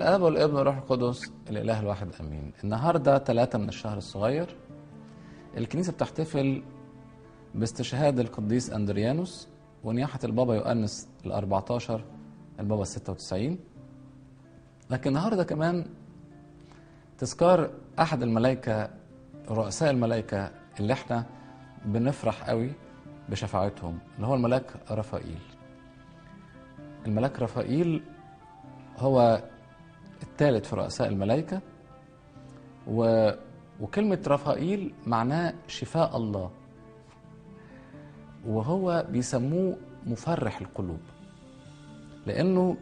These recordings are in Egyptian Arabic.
الاب والابن والروح القدس الاله الواحد امين النهارده ثلاثة من الشهر الصغير الكنيسه بتحتفل باستشهاد القديس اندريانوس ونياحه البابا يؤنس ال 14 البابا ال 96 لكن النهارده كمان تذكار احد الملائكه رؤساء الملائكه اللي احنا بنفرح قوي بشفاعتهم اللي هو الملاك رفائيل الملاك رفائيل هو الثالث في رؤساء الملائكة و... وكلمة رفائيل معناه شفاء الله وهو بيسموه مفرح القلوب لأنه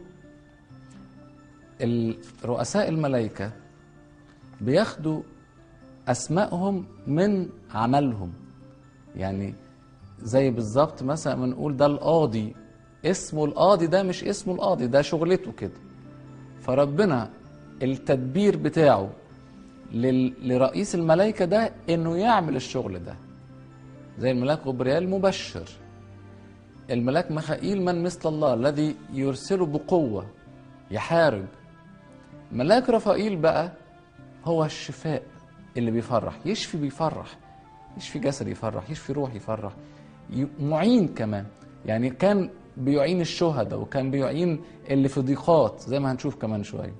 رؤساء الملائكة بياخدوا أسمائهم من عملهم يعني زي بالظبط مثلا بنقول ده القاضي اسمه القاضي ده مش اسمه القاضي ده شغلته كده فربنا التدبير بتاعه لرئيس الملائكة ده انه يعمل الشغل ده زي الملاك غبريال مبشر الملاك ميخائيل من مثل الله الذي يرسله بقوة يحارب ملاك رفائيل بقى هو الشفاء اللي بيفرح يشفي بيفرح يشفي جسد يفرح يشفي روح يفرح معين كمان يعني كان بيعين الشهداء وكان بيعين اللي في ضيقات زي ما هنشوف كمان شويه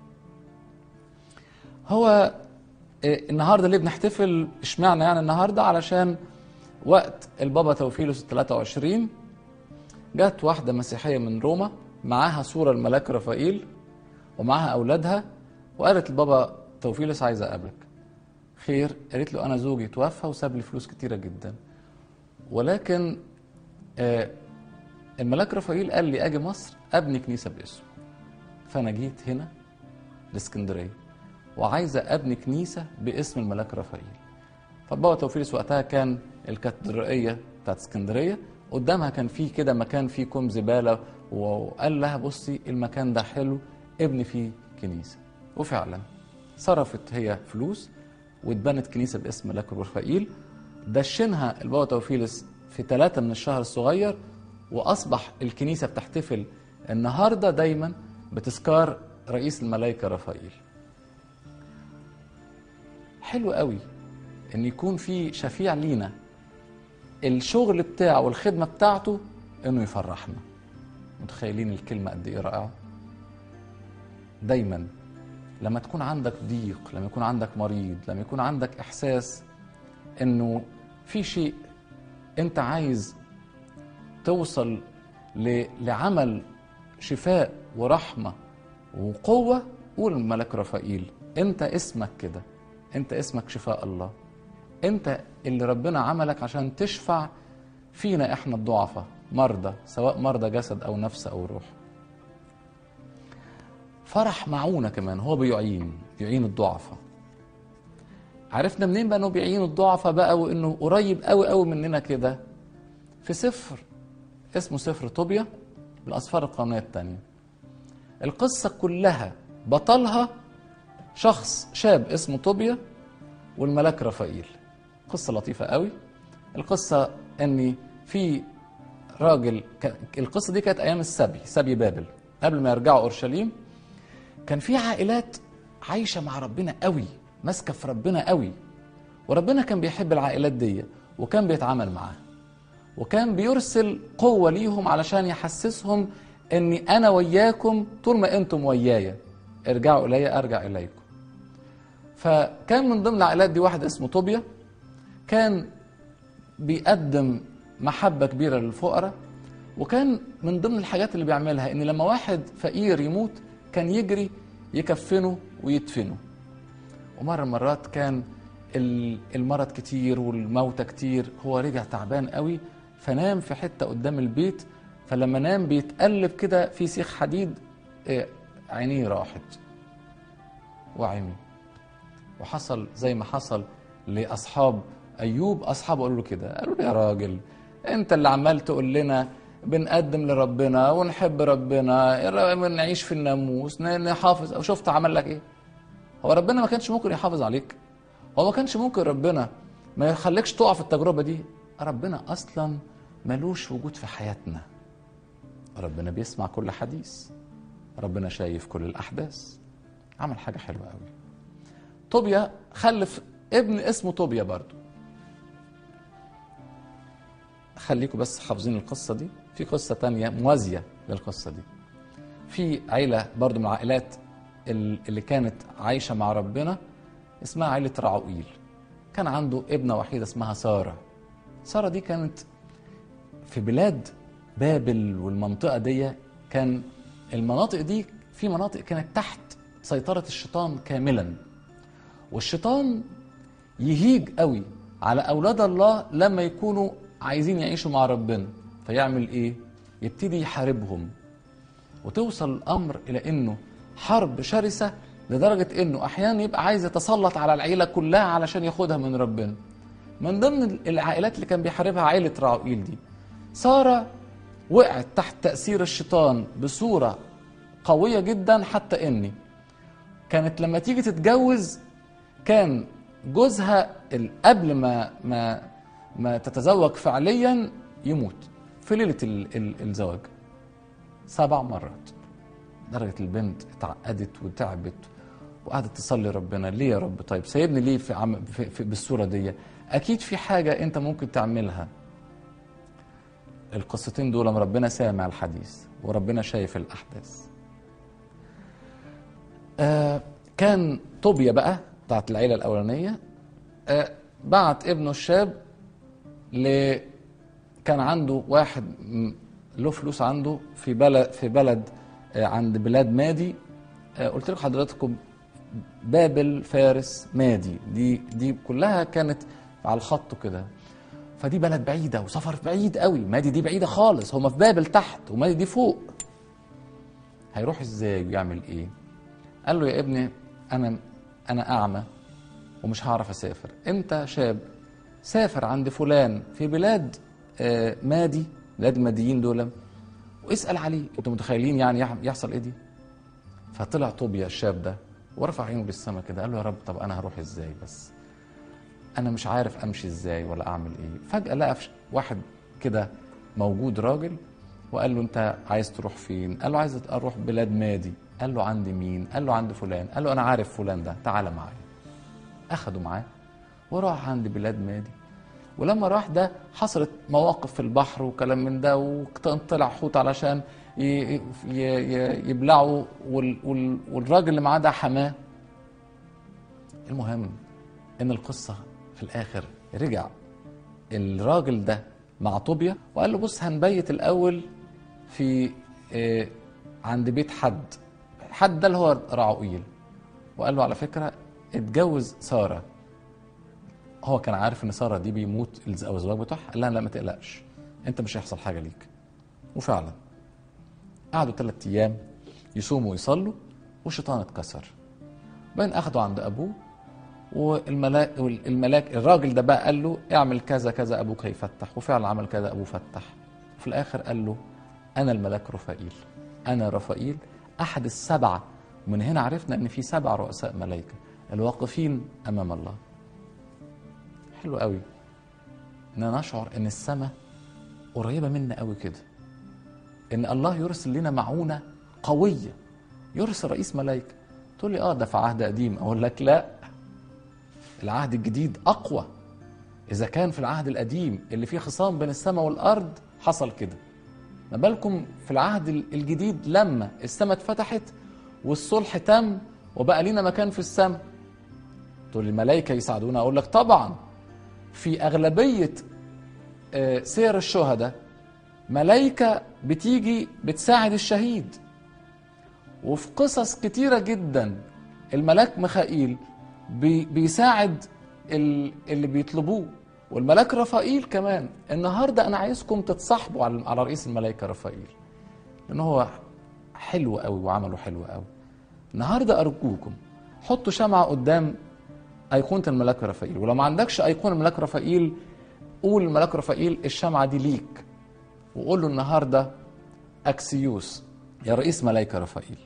هو النهارده ليه بنحتفل اشمعنى يعني النهارده علشان وقت البابا توفيلوس 23 جت واحده مسيحيه من روما معاها صوره الملاك رفائيل ومعاها اولادها وقالت البابا توفيلوس عايزه اقابلك خير قالت له انا زوجي توفى وساب لي فلوس كتيره جدا ولكن آه الملاك رفائيل قال لي اجي مصر ابني كنيسه باسمه فانا جيت هنا الاسكندريه وعايزه ابني كنيسه باسم الملاك رفائيل فبابا توفيلس وقتها كان الكاتدرائيه بتاعت اسكندريه قدامها كان في كده مكان فيه كوم زباله وقال لها بصي المكان ده حلو ابني فيه كنيسه وفعلا صرفت هي فلوس واتبنت كنيسه باسم ملاك رفائيل دشنها البابا توفيلس في ثلاثة من الشهر الصغير واصبح الكنيسه بتحتفل النهارده دايما بتذكار رئيس الملائكه رفائيل حلو قوي ان يكون في شفيع لينا الشغل بتاعه والخدمه بتاعته انه يفرحنا متخيلين الكلمه قد ايه رائعه دايما لما تكون عندك ضيق لما يكون عندك مريض لما يكون عندك احساس انه في شيء انت عايز توصل لعمل شفاء ورحمة وقوة قول الملك رفائيل انت اسمك كده انت اسمك شفاء الله انت اللي ربنا عملك عشان تشفع فينا احنا الضعفاء مرضى سواء مرضى جسد او نفس او روح فرح معونة كمان هو بيعين بيعين الضعفاء عرفنا منين بقى انه بيعين الضعفاء بقى وانه قريب قوي قوي مننا كده في سفر اسمه سفر طوبيا بالأسفار القانونية الثانية القصة كلها بطلها شخص شاب اسمه طوبيا والملاك رفائيل قصة لطيفة قوي القصة ان في راجل القصة دي كانت أيام السبي سبي بابل قبل ما يرجعوا أورشليم كان في عائلات عايشة مع ربنا قوي ماسكة في ربنا قوي وربنا كان بيحب العائلات دي وكان بيتعامل معاها وكان بيرسل قوة ليهم علشان يحسسهم اني انا وياكم طول ما انتم ويايا ارجعوا الي ارجع اليكم فكان من ضمن العائلات دي واحد اسمه طوبيا كان بيقدم محبة كبيرة للفقراء وكان من ضمن الحاجات اللي بيعملها ان لما واحد فقير يموت كان يجري يكفنه ويدفنه ومرة مرات كان المرض كتير والموتى كتير هو رجع تعبان قوي فنام في حته قدام البيت فلما نام بيتقلب كده في سيخ حديد عينيه راحت وعمي وحصل زي ما حصل لاصحاب ايوب اصحابه قالوا له كده قالوا له يا راجل انت اللي عمال تقول لنا بنقدم لربنا ونحب ربنا نعيش في الناموس نحافظ او شفت عمل لك ايه هو ربنا ما كانش ممكن يحافظ عليك هو ما كانش ممكن ربنا ما يخليكش تقع في التجربه دي ربنا اصلا ملوش وجود في حياتنا ربنا بيسمع كل حديث ربنا شايف كل الاحداث عمل حاجه حلوه قوي طوبيا خلف ابن اسمه طوبيا برضو خليكم بس حافظين القصه دي في قصه تانية موازيه للقصه دي في عيله برضو من العائلات ال- اللي كانت عايشه مع ربنا اسمها عيله رعوئيل كان عنده ابنه وحيده اسمها ساره ساره دي كانت في بلاد بابل والمنطقه دي كان المناطق دي في مناطق كانت تحت سيطره الشيطان كاملا والشيطان يهيج قوي على اولاد الله لما يكونوا عايزين يعيشوا مع ربنا فيعمل ايه يبتدي يحاربهم وتوصل الامر الى انه حرب شرسه لدرجه انه احيانا يبقى عايز يتسلط على العيله كلها علشان ياخدها من ربنا من ضمن العائلات اللي كان بيحاربها عائله راعوئيل دي ساره وقعت تحت تاثير الشيطان بصوره قويه جدا حتى اني كانت لما تيجي تتجوز كان جوزها ال- قبل ما ما ما تتزوج فعليا يموت في ليله ال- ال- الزواج سبع مرات درجة البنت اتعقدت وتعبت وقعدت تصلي ربنا ليه يا رب طيب سايبني ليه في, عم في, في بالصورة دي أكيد في حاجة أنت ممكن تعملها القصتين دول لما ربنا سامع الحديث وربنا شايف الأحداث آه كان طوبيا بقى بتاعت العيلة الأولانية آه بعت ابنه الشاب ل كان عنده واحد م- له فلوس عنده في بلد في بلد آه، عند بلاد مادي آه، قلت لكم حضراتكم بابل فارس مادي دي دي كلها كانت على الخط كده فدي بلد بعيدة وسفر بعيد قوي مادي دي بعيدة خالص هما في بابل تحت ومادي دي فوق هيروح ازاي ويعمل ايه قال له يا ابني انا انا اعمى ومش هعرف اسافر انت شاب سافر عند فلان في بلاد آه، مادي بلاد الماديين دول واسال عليه انتوا متخيلين يعني يح- يحصل ايه دي فطلع طوبيا الشاب ده ورفع عينه للسما كده قال له يا رب طب انا هروح ازاي بس انا مش عارف امشي ازاي ولا اعمل ايه فجاه لقى فش- واحد كده موجود راجل وقال له انت عايز تروح فين قال له عايز اروح بلاد مادي قال له عندي مين قال له عند فلان قال له انا عارف فلان ده تعالى معايا اخده معاه وراح عند بلاد مادي ولما راح ده حصلت مواقف في البحر وكلام من ده وطلع حوت علشان ي- ي- ي- يبلعه وال- وال- والراجل اللي معاه ده حماه المهم ان القصه في الاخر رجع الراجل ده مع طوبيا وقال له بص هنبيت الاول في آه، عند بيت حد حد ده اللي هو رعوئيل وقال له على فكره اتجوز ساره هو كان عارف ان ساره دي بيموت الز- او الزواج بتاعها قال لها لا ما تقلقش انت مش هيحصل حاجه ليك وفعلا قعدوا ثلاث ايام يصوموا ويصلوا والشيطان اتكسر بعدين اخدوا عند ابوه والملاك الملاك الراجل ده بقى قال له اعمل كذا كذا ابوك هيفتح وفعلا عمل كذا ابوه فتح وفي الاخر قال له انا الملاك رفائيل انا رفائيل احد السبعه ومن هنا عرفنا ان في سبع رؤساء ملائكه الواقفين امام الله حلو قوي ان نشعر ان السماء قريبه منا قوي كده ان الله يرسل لنا معونه قويه يرسل رئيس ملائكه تقول لي اه ده في عهد قديم اقول لك لا العهد الجديد اقوى اذا كان في العهد القديم اللي فيه خصام بين السماء والارض حصل كده ما بالكم في العهد الجديد لما السماء اتفتحت والصلح تم وبقى لينا مكان في السماء تقول لي الملائكه يساعدونا اقول لك طبعا في اغلبيه آه، سير الشهداء ملائكه بتيجي بتساعد الشهيد وفي قصص كتيره جدا الملاك ميخائيل بي بيساعد ال- اللي بيطلبوه والملاك رفائيل كمان النهارده انا عايزكم تتصاحبوا على على رئيس الملائكه رفائيل لان هو حلو قوي وعمله حلو قوي النهارده ارجوكم حطوا شمعه قدام ايقونه الملاك رفائيل ولو ما عندكش ايقونه الملاك رفائيل قول الملاك رفائيل الشمعه دي ليك وقول له النهارده اكسيوس يا رئيس ملائكه رفائيل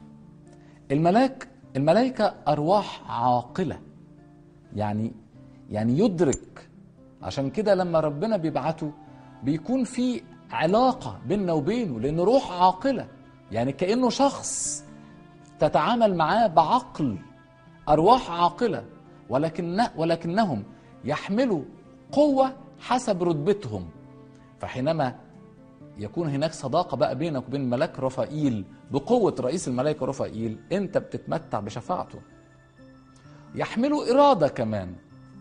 الملاك الملائكه ارواح عاقله يعني يعني يدرك عشان كده لما ربنا بيبعته بيكون في علاقه بيننا وبينه لانه روح عاقله يعني كانه شخص تتعامل معاه بعقل ارواح عاقله ولكن ولكنهم يحملوا قوه حسب رتبتهم فحينما يكون هناك صداقة بقى بينك وبين ملاك رفائيل بقوة رئيس الملائكة رفائيل أنت بتتمتع بشفاعته يحملوا إرادة كمان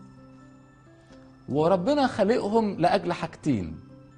وربنا خلقهم لأجل حاجتين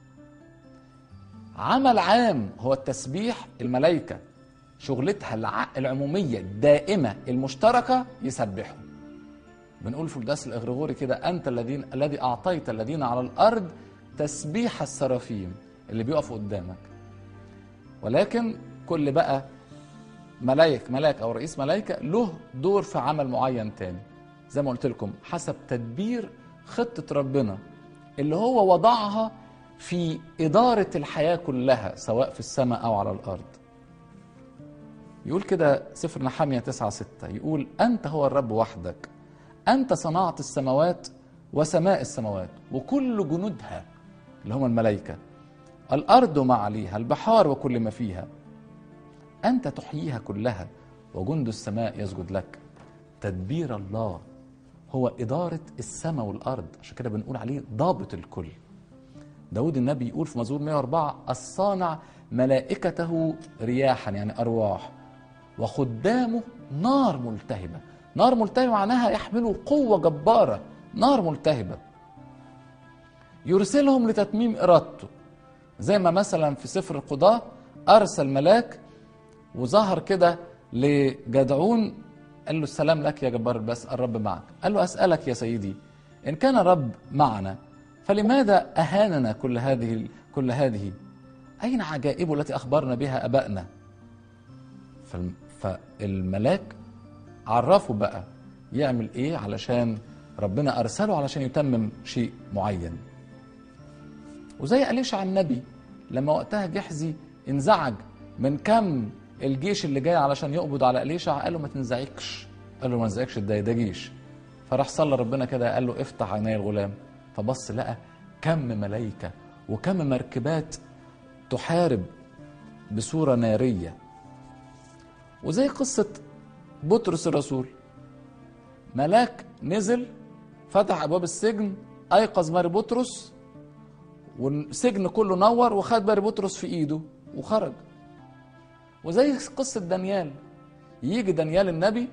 عمل عام هو التسبيح الملائكة شغلتها الع- العمومية الدائمة المشتركة يسبحوا بنقول في القداس الإغريغوري كده أنت الذين الذي أعطيت الذين على الأرض تسبيح السرافيم اللي بيقفوا قدامك ولكن كل بقى ملاك ملاك أو رئيس ملائكة له دور في عمل معين تاني زي ما قلت لكم حسب تدبير خطة ربنا اللي هو وضعها في إدارة الحياة كلها سواء في السماء أو على الأرض يقول كده سفر نحمية 9 6 يقول أنت هو الرب وحدك أنت صنعت السماوات وسماء السماوات وكل جنودها اللي هم الملائكة الأرض وما عليها البحار وكل ما فيها أنت تحييها كلها وجند السماء يسجد لك تدبير الله هو إدارة السماء والأرض عشان كده بنقول عليه ضابط الكل داود النبي يقول في مزمور 104 الصانع ملائكته رياحا يعني أرواح وخدامه نار ملتهبة نار ملتهبة معناها يحملوا قوة جبارة نار ملتهبة يرسلهم لتتميم إرادته زي ما مثلا في سفر القضاة أرسل ملاك وظهر كده لجدعون قال له السلام لك يا جبار البس الرب معك قال له أسألك يا سيدي إن كان الرب معنا فلماذا أهاننا كل هذه كل هذه أين عجائبه التي أخبرنا بها أبائنا فالم- فالملاك عرفه بقى يعمل إيه علشان ربنا أرسله علشان يتمم شيء معين وزي أليشع النبي لما وقتها جحزي انزعج من كم الجيش اللي جاي علشان يقبض على أليشع قال له ما تنزعجش قال له ما تنزعجش ده ده جيش فراح صلى ربنا كده قال له افتح عيني الغلام فبص لقى كم ملائكة وكم مركبات تحارب بصورة نارية وزي قصة بطرس الرسول ملاك نزل فتح أبواب السجن أيقظ ماري بطرس والسجن كله نور وخد ماري بطرس في إيده وخرج وزي قصة دانيال يجي دانيال النبي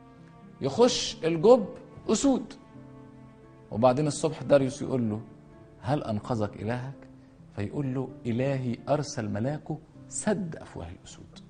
يخش الجب أسود وبعدين الصبح داريوس يقول له هل أنقذك إلهك؟ فيقول له إلهي أرسل ملاكه سد أفواه الأسود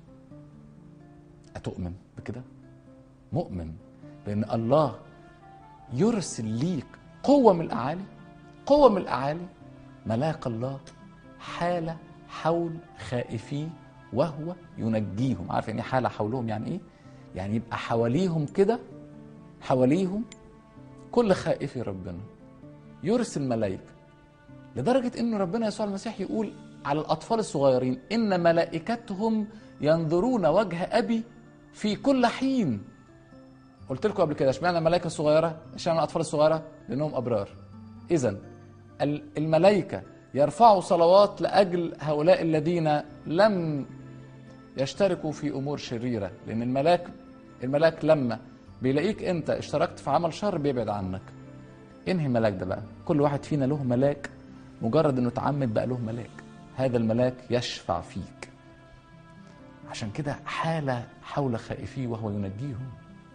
أتؤمن بكده؟ مؤمن بأن الله يرسل ليك قوة من الأعالي قوة من الأعالي ملاك الله حالة حول خائفيه وهو ينجيهم عارف يعني إيه حالة حولهم يعني إيه؟ يعني يبقى حواليهم كده حواليهم كل خائفي ربنا يرسل ملائكة لدرجة أن ربنا يسوع المسيح يقول على الأطفال الصغيرين إن ملائكتهم ينظرون وجه أبي في كل حين قلت لكم قبل كده اشمعنى الملائكة الصغيرة اشمعنى الأطفال الصغيرة لأنهم أبرار إذا الملائكة يرفعوا صلوات لأجل هؤلاء الذين لم يشتركوا في أمور شريرة لأن الملاك الملاك لما بيلاقيك أنت اشتركت في عمل شر بيبعد عنك انهي ملاك ده بقى كل واحد فينا له ملاك مجرد انه اتعمد بقى له ملاك هذا الملاك يشفع فيك عشان كده حالة حول خائفيه وهو ينجيهم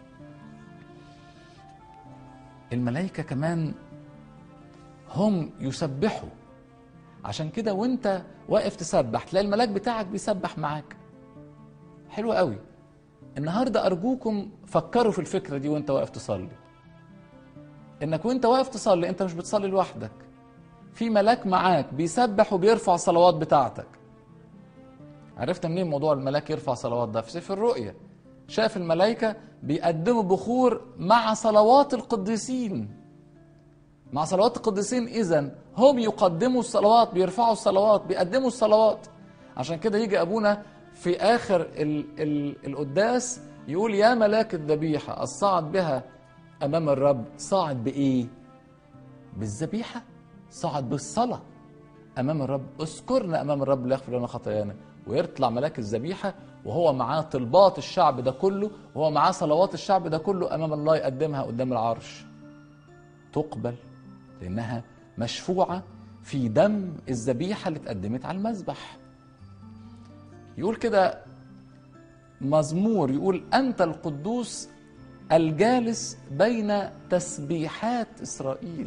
الملائكة كمان هم يسبحوا عشان كده وانت واقف تسبح تلاقي الملاك بتاعك بيسبح معاك حلو قوي النهارده ارجوكم فكروا في الفكره دي وانت واقف تصلي انك وانت واقف تصلي انت مش بتصلي لوحدك في ملاك معاك بيسبح وبيرفع الصلوات بتاعتك عرفت منين موضوع الملاك يرفع صلوات ده في سفر الرؤيا شاف الملائكة بيقدموا بخور مع صلوات القديسين مع صلوات القديسين إذا هم يقدموا الصلوات بيرفعوا الصلوات بيقدموا الصلوات عشان كده يجي أبونا في آخر ال ال القداس يقول يا ملاك الذبيحة الصعد بها أمام الرب صاعد بإيه؟ بالذبيحة صعد بالصلاة أمام الرب اذكرنا أمام الرب ليغفر لنا خطايانا ويطلع ملاك الذبيحة وهو معاه طلبات الشعب ده كله وهو معاه صلوات الشعب ده كله امام الله يقدمها قدام العرش تقبل لانها مشفوعه في دم الذبيحه اللي اتقدمت على المذبح يقول كده مزمور يقول انت القدوس الجالس بين تسبيحات اسرائيل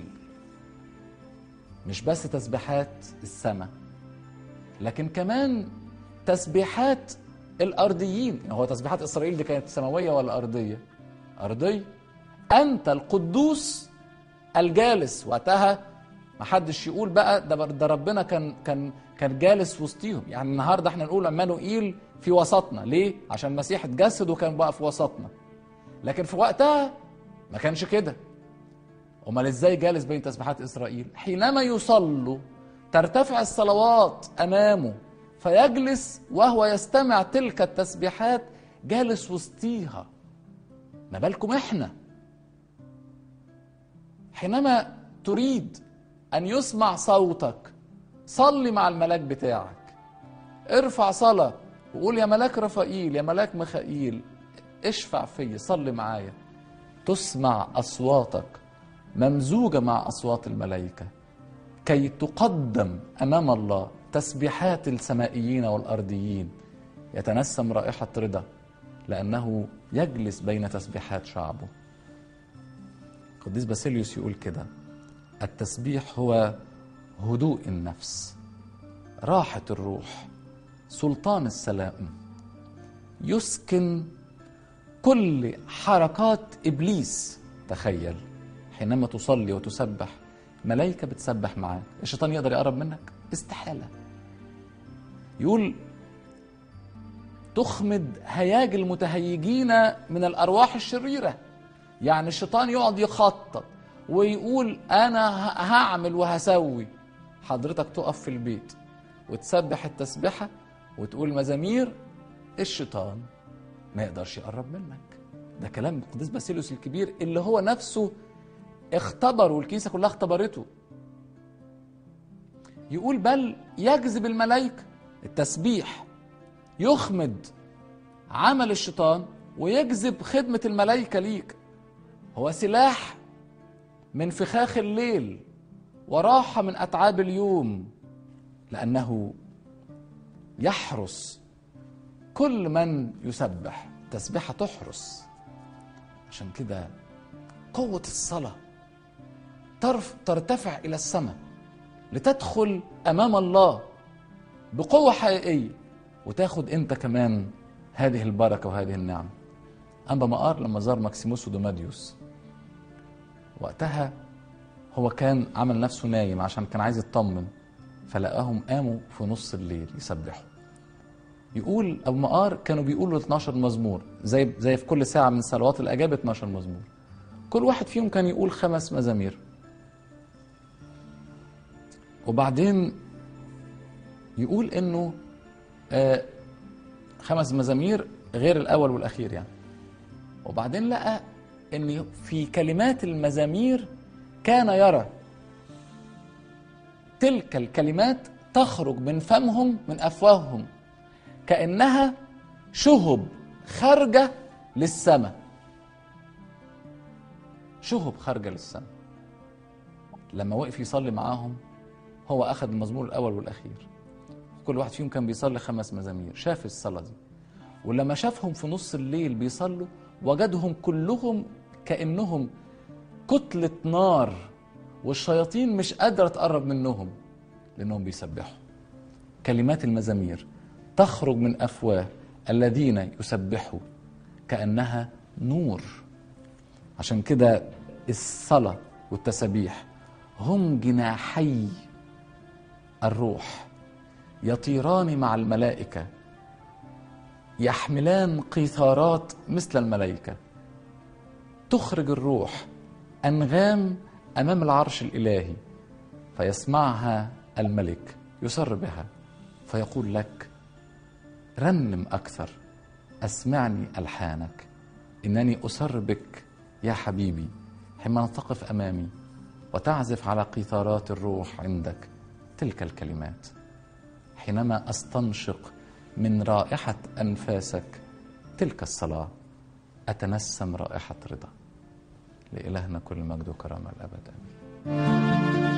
مش بس تسبيحات السماء لكن كمان تسبيحات الارضيين هو تسبيحات اسرائيل دي كانت سماويه ولا ارضيه ارضيه انت القدوس الجالس وقتها ما حدش يقول بقى ده ده ربنا كان كان كان جالس وسطيهم يعني النهارده احنا نقول عمانوئيل في وسطنا ليه عشان المسيح اتجسد وكان بقى في وسطنا لكن في وقتها ما كانش كده امال ازاي جالس بين تسبيحات اسرائيل حينما يصلوا ترتفع الصلوات امامه فيجلس وهو يستمع تلك التسبيحات جالس وسطيها ما بالكم احنا حينما تريد ان يسمع صوتك صلي مع الملاك بتاعك ارفع صلاه وقول يا ملاك رفائيل يا ملاك ميخائيل اشفع في صلي معايا تسمع اصواتك ممزوجه مع اصوات الملائكه كي تقدم امام الله تسبيحات السمائيين والارضيين يتنسم رائحه رضا لانه يجلس بين تسبيحات شعبه قديس باسيليوس يقول كده التسبيح هو هدوء النفس راحه الروح سلطان السلام يسكن كل حركات ابليس تخيل حينما تصلي وتسبح ملائكه بتسبح معاك الشيطان يقدر يقرب منك استحاله يقول تخمد هياج المتهيجين من الارواح الشريره يعني الشيطان يقعد يخطط ويقول انا هعمل وهسوي حضرتك تقف في البيت وتسبح التسبحه وتقول مزامير الشيطان ما يقدرش يقرب منك ده كلام القديس باسيليوس الكبير اللي هو نفسه اختبر والكنيسه كلها اختبرته يقول بل يجذب الملائكه التسبيح يخمد عمل الشيطان ويجذب خدمه الملائكه ليك هو سلاح من فخاخ الليل وراحه من اتعاب اليوم لانه يحرس كل من يسبح تسبحه تحرس عشان كده قوه الصلاه ترف ترتفع الى السماء لتدخل امام الله بقوه حقيقيه وتاخد انت كمان هذه البركه وهذه النعمه انبا مقار لما زار ماكسيموس ودوماديوس وقتها هو كان عمل نفسه نايم عشان كان عايز يطمن فلقاهم قاموا في نص الليل يسبحوا يقول ابو مقار كانوا بيقولوا 12 مزمور زي زي في كل ساعه من صلوات الاجابه 12 مزمور كل واحد فيهم كان يقول خمس مزامير وبعدين يقول انه آه خمس مزامير غير الاول والاخير يعني وبعدين لقى ان في كلمات المزامير كان يرى تلك الكلمات تخرج من فمهم من افواههم كانها شهب خارجه للسماء شهب خارجه للسماء لما وقف يصلي معاهم هو اخذ المزمور الاول والاخير كل واحد فيهم كان بيصلي خمس مزامير شاف الصلاه دي ولما شافهم في نص الليل بيصلوا وجدهم كلهم كانهم كتله نار والشياطين مش قادره تقرب منهم لانهم بيسبحوا كلمات المزامير تخرج من افواه الذين يسبحوا كانها نور عشان كده الصلاه والتسبيح هم جناحي الروح يطيران مع الملائكه يحملان قيثارات مثل الملائكه تخرج الروح انغام امام العرش الالهي فيسمعها الملك يسر بها فيقول لك رنم اكثر اسمعني الحانك انني اسر بك يا حبيبي حينما تقف امامي وتعزف على قيثارات الروح عندك تلك الكلمات حينما استنشق من رائحة أنفاسك تلك الصلاة أتنسم رائحة رضا لإلهنا كل مجد وكرامة الأبد آمين